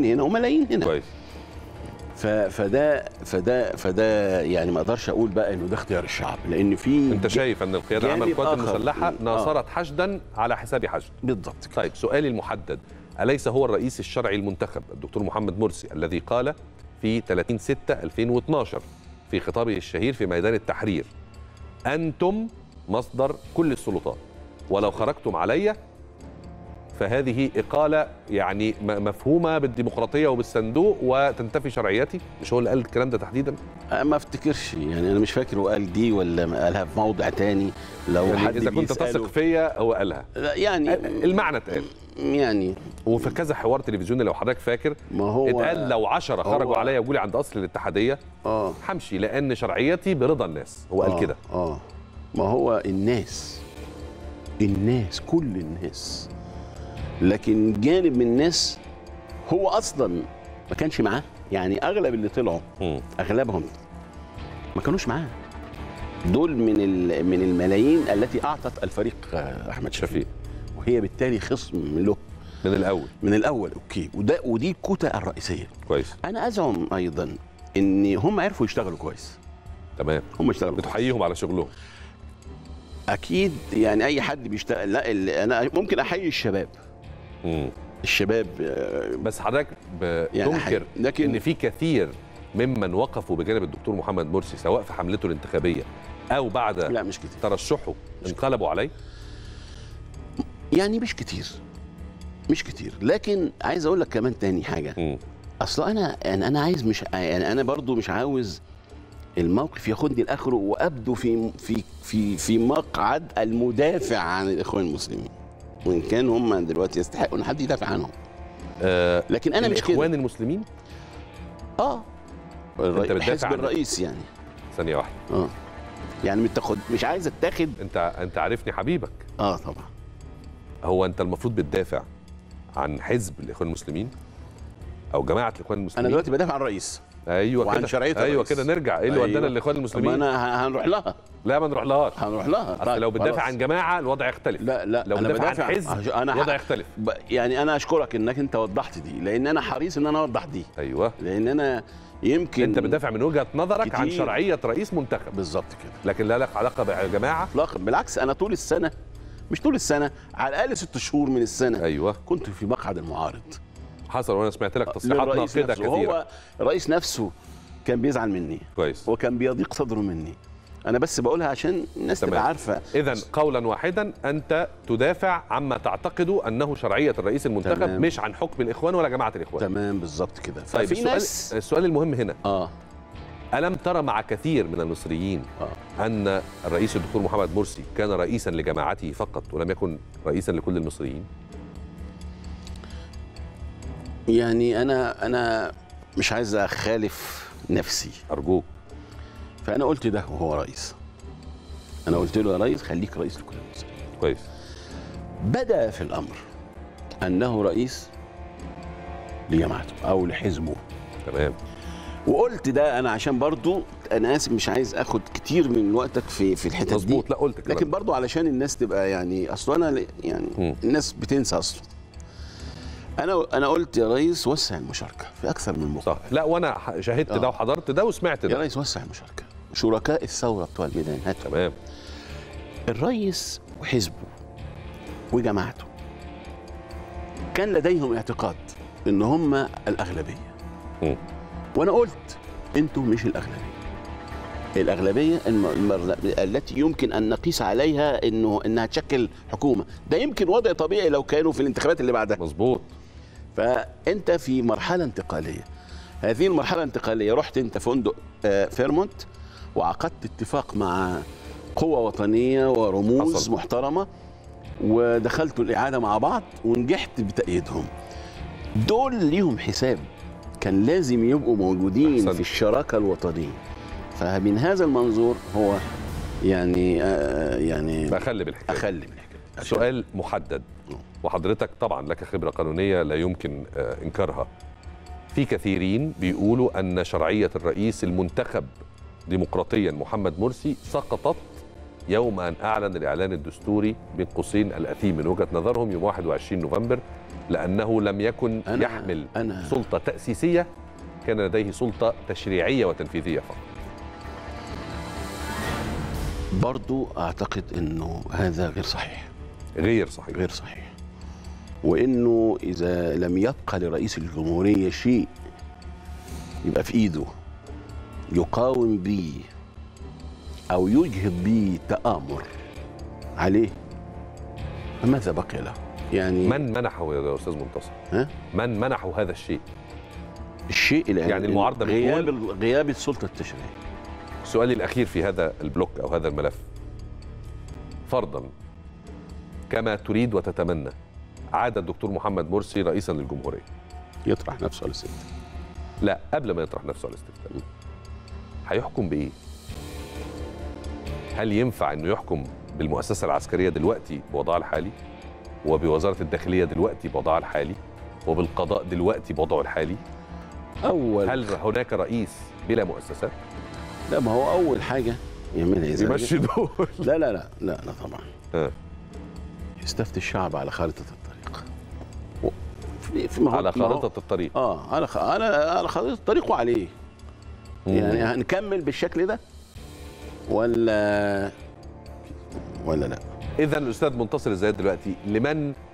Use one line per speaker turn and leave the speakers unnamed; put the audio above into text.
هنا وملايين هنا
كويس
ف- فده فده فده يعني ما اقدرش اقول بقى انه ده اختيار الشعب لان في
انت شايف ان القياده العامه
جانب
للقوات
آخر.
المسلحه
آه.
ناصرت حشدا على حساب حشد
بالضبط كده.
طيب سؤالي المحدد أليس هو الرئيس الشرعي المنتخب الدكتور محمد مرسي الذي قال في 30 6 2012 في خطابه الشهير في ميدان التحرير أنتم مصدر كل السلطات ولو خرجتم علي فهذه إقالة يعني م- مفهومة بالديمقراطية وبالصندوق وتنتفي شرعيتي مش هو اللي قال الكلام ده تحديدا
أه ما افتكرش يعني انا مش فاكر هو قال دي ولا ما قالها في موضع تاني لو
يعني
حد
إذا كنت
بيسأله-
تثق فيا هو قالها
لا، يعني
المعنى اتقال
يعني
وفي كذا حوار تلفزيوني لو حضرتك فاكر
ما هو
اتقال لو عشرة خرجوا
هو-
عليا وجولي عند قصر الاتحاديه
اه
همشي لان شرعيتي برضا الناس هو قال
آه،
كده
اه ما هو الناس الناس كل الناس لكن جانب من الناس هو اصلا ما كانش معاه يعني اغلب اللي طلعوا
مم.
اغلبهم ما كانوش معاه دول من ال- من الملايين التي اعطت الفريق آه، احمد شفيق
شفيق
وهي بالتالي خصم له
من الاول
من الاول اوكي وده ودي الكوتا الرئيسيه
كويس
انا ازعم ايضا ان هم عرفوا يشتغلوا كويس
تمام
هم اشتغلوا كويس.
بتحييهم على شغلهم
اكيد يعني اي حد بيشتغل لا ال- انا ممكن احيي الشباب
مم.
الشباب آه،
بس حضرتك
يعني
بتنكر
حقيقي. لكن-
ان في كثير ممن وقفوا بجانب الدكتور محمد مرسي سواء في حملته الانتخابيه او بعد
لا مش كتير
ترشحه انقلبوا عليه
يعني مش كتير مش كتير لكن عايز اقول لك كمان تاني حاجه
مم.
اصل انا يعني انا عايز مش يعني انا برضو مش عاوز الموقف ياخدني لاخره وابدو في في في في مقعد المدافع عن الاخوان المسلمين وان كان هم دلوقتي يستحقوا ان حد يدافع عنهم
آه
لكن انا مش
الاخوان
كده
المسلمين
اه الرئي-
بتدافع
الحزب
عن-
الرئيس يعني
ثانيه واحده
اه يعني متاخد مش عايز اتاخد
انت انت عارفني حبيبك
اه طبعا
هو انت المفروض بتدافع عن حزب الاخوان المسلمين او جماعه الاخوان المسلمين
انا دلوقتي بدافع عن الرئيس
ايوه
وعن
كده
شرعية
ايوه
الرئيس.
كده نرجع ايه اللي
أيوة.
ودانا الاخوان
طب ما
المسلمين
انا ه- هنروح لها
لا ما نروح لهاش
هنروح لها
اصل لو بتدافع
خلاص.
عن جماعه الوضع يختلف
لا لا
لو
أنا
بتدافع عن
بدافع-
حزب
أنا
الوضع
ح-
يختلف
ب- يعني انا اشكرك انك انت وضحت دي لان انا حريص ان انا اوضح دي
ايوه
لان انا يمكن
انت بتدافع من وجهه نظرك عن
كتير.
شرعيه رئيس منتخب
بالظبط كده
لكن لا لك علاقه بجماعه
اطلاقا بالعكس انا طول السنه مش طول السنه على الاقل ست شهور من السنه
ايوه
كنت في مقعد المعارض
حصل وانا سمعت لك تصريحات
للرئيس
ناقده
نفسه.
كثيره
هو الرئيس نفسه كان بيزعل مني
كويس
وكان بيضيق صدره مني انا بس بقولها عشان الناس
تمام.
تبقى عارفه
اذا قولا واحدا انت تدافع عما تعتقد انه شرعيه الرئيس المنتخب
تمام.
مش عن حكم الاخوان ولا جماعه الاخوان
تمام بالظبط كده
طيب
ففي
السؤال
ناس
السؤال المهم هنا
اه
ألم ترى مع كثير من المصريين
اه
أن الرئيس الدكتور محمد مرسي كان رئيسا لجماعته فقط ولم يكن رئيسا لكل المصريين؟
يعني انا انا مش عايز اخالف نفسي
أرجوك
فانا قلت ده وهو رئيس انا قلت له يا رئيس خليك رئيس لكل المصريين
كويس
بدا في الامر انه رئيس لجماعته او لحزبه
تمام
وقلت ده انا عشان برضو انا اسف مش عايز اخد كتير من وقتك في في الحتت دي
مظبوط لا قلت الكلام
لكن
ده.
برضو علشان الناس تبقى يعني اصل انا ل- يعني
مم.
الناس بتنسى اصلا انا انا قلت يا ريس وسع المشاركه في اكثر من موقع
صح لا وأنا ح- شاهدت
آه.
ده وحضرت ده وسمعت
يا
ده
ريس وسع المشاركه شركاء الثوره بتوع الميدان هاتوا
تمام
الرئيس وحزبه وجماعته كان لديهم اعتقاد ان هم الاغلبيه
مم.
وانا قلت انتم مش الاغلبيه الاغلبيه الم... الم... التي يمكن ان نقيس عليها انه انها تشكل حكومه ده يمكن وضع طبيعي لو كانوا في الانتخابات اللي بعدها
مظبوط
فانت في مرحله انتقاليه هذه المرحله الانتقاليه رحت انت فندق آه، فيرمونت وعقدت اتفاق مع قوة وطنية ورموز
حصل.
حصل. محترمة ودخلتوا الإعادة مع بعض ونجحت بتأييدهم دول ليهم حساب كان لازم يبقوا موجودين
أحسنت.
في الشراكة الوطنية فمن هذا المنظور هو يعني آه يعني
بخلي بالحكايه
أخلي من الحكاية
سؤال محدد وحضرتك طبعا لك خبره قانونيه لا يمكن آه، انكارها في كثيرين بيقولوا ان شرعيه الرئيس المنتخب ديمقراطيا محمد مرسي سقطت يوم أن أعلن الإعلان الدستوري بين قوسين الأثيم من وجهة نظرهم يوم 21 نوفمبر لأنه لم يكن
أنا-
يحمل
أنا-
سلطة تأسيسية كان لديه سلطة تشريعية وتنفيذية فقط
برضو اعتقد انه هذا غير صحيح
غير صحيح
غير صحيح وانه اذا لم يبقى لرئيس الجمهوريه شيء يبقى في ايده يقاوم به او يجهض به تامر عليه فماذا بقي له يعني
من منحه يا أستاذ منتصر
ها؟
من منحه هذا الشيء
الشيء اللي
يعني المعارضة
غياب غياب السلطه التشريعيه
سؤالي الأخير في هذا البلوك أو هذا الملف فرضا كما تريد وتتمنى عاد الدكتور محمد مرسي رئيسا للجمهورية
يطرح نفسه على الست
لا قبل ما يطرح نفسه على الاستفتاء هيحكم بايه؟ هل ينفع انه يحكم بالمؤسسه العسكريه دلوقتي بوضعها الحالي؟ وبوزاره الداخليه دلوقتي بوضعها الحالي؟ وبالقضاء دلوقتي بوضعه الحالي؟
اول
هل هناك رئيس بلا مؤسسات؟
لا ما هو اول حاجه يعملها اذا
يمشي دول
لا لا لا لا لا طبعا
آه.
يستفتي الشعب على خارطه الطريق و- في في ما هو-
على
ما هو-
خارطه الطريق
اه على خ... على على خارطه الطريق وعليه يعني هنكمل بالشكل ده ولا ولا لا
اذا الاستاذ منتصر الزايد دلوقتي لمن